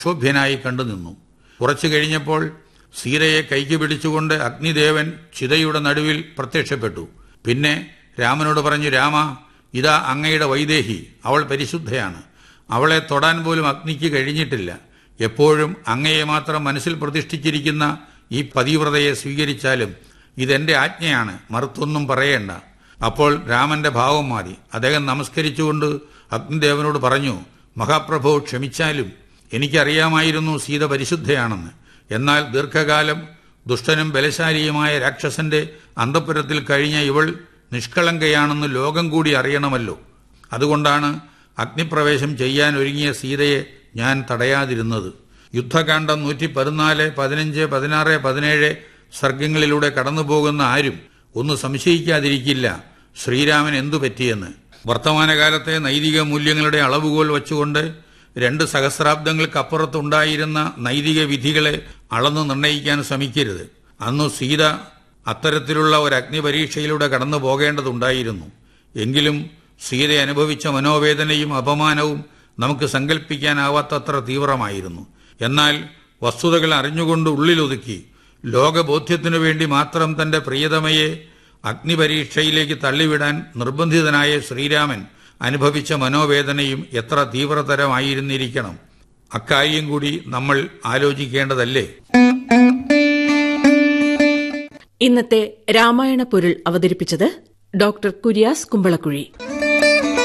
ക്ഷോഭ്യനായി കണ്ടു നിന്നു കുറച്ചു കഴിഞ്ഞപ്പോൾ സീതയെ കൈക്ക് പിടിച്ചുകൊണ്ട് അഗ്നിദേവൻ ചിതയുടെ നടുവിൽ പ്രത്യക്ഷപ്പെട്ടു പിന്നെ രാമനോട് പറഞ്ഞു രാമ ഇതാ അങ്ങയുടെ വൈദേഹി അവൾ പരിശുദ്ധയാണ് അവളെ തൊടാൻ പോലും അഗ്നിക്ക് കഴിഞ്ഞിട്ടില്ല എപ്പോഴും അങ്ങയെ മാത്രം മനസ്സിൽ പ്രതിഷ്ഠിച്ചിരിക്കുന്ന ഈ പതിവ്രതയെ സ്വീകരിച്ചാലും ഇതെന്റെ ആജ്ഞയാണ് മറുത്തൊന്നും പറയേണ്ട അപ്പോൾ രാമന്റെ ഭാവം മാറി അദ്ദേഹം നമസ്കരിച്ചുകൊണ്ട് അഗ്നിദേവനോട് പറഞ്ഞു മഹാപ്രഭു ക്ഷമിച്ചാലും എനിക്കറിയാമായിരുന്നു സീത പരിശുദ്ധയാണെന്ന് എന്നാൽ ദീർഘകാലം ദുഷ്ടനും ബലശാലിയുമായ രാക്ഷസന്റെ അന്തപുരത്തിൽ കഴിഞ്ഞ ഇവൾ നിഷ്കളങ്കയാണെന്ന് ലോകം കൂടി അറിയണമല്ലോ അതുകൊണ്ടാണ് അഗ്നിപ്രവേശം ചെയ്യാൻ ഒരുങ്ങിയ സീതയെ ഞാൻ തടയാതിരുന്നത് യുദ്ധകാന്ഡം നൂറ്റി പതിനാല് പതിനഞ്ച് പതിനാറ് പതിനേഴ് സർഗങ്ങളിലൂടെ കടന്നുപോകുന്ന ആരും ഒന്ന് സംശയിക്കാതിരിക്കില്ല ശ്രീരാമൻ എന്തു പറ്റിയെന്ന് വർത്തമാനകാലത്തെ നൈതിക മൂല്യങ്ങളുടെ അളവുകോൽ വച്ചുകൊണ്ട് രണ്ട് സഹസ്രാബ്ദങ്ങൾക്കപ്പുറത്തുണ്ടായിരുന്ന നൈതിക വിധികളെ അളന്നു നിർണയിക്കാൻ ശ്രമിക്കരുത് അന്നു സീത അത്തരത്തിലുള്ള ഒരു അഗ്നിപരീക്ഷയിലൂടെ കടന്നു പോകേണ്ടതുണ്ടായിരുന്നു എങ്കിലും സീത അനുഭവിച്ച മനോവേദനയും അപമാനവും നമുക്ക് സങ്കല്പിക്കാനാവാത്തത്ര തീവ്രമായിരുന്നു എന്നാൽ വസ്തുതകൾ അറിഞ്ഞുകൊണ്ട് ഉള്ളിലൊതുക്കി ലോകബോധ്യത്തിനു വേണ്ടി മാത്രം തന്റെ പ്രിയതമയെ അഗ്നിപരീക്ഷയിലേക്ക് തള്ളിവിടാൻ നിർബന്ധിതനായ ശ്രീരാമൻ അനുഭവിച്ച മനോവേദനയും എത്ര തീവ്രതരമായിരുന്നിരിക്കണം അക്കാര്യം കൂടി നമ്മൾ ആലോചിക്കേണ്ടതല്ലേ ഇന്നത്തെ രാമായണ പൊരുൾ അവതരിപ്പിച്ചത് ഡോക്ടർ കുര്യാസ് കുമ്പളക്കുഴി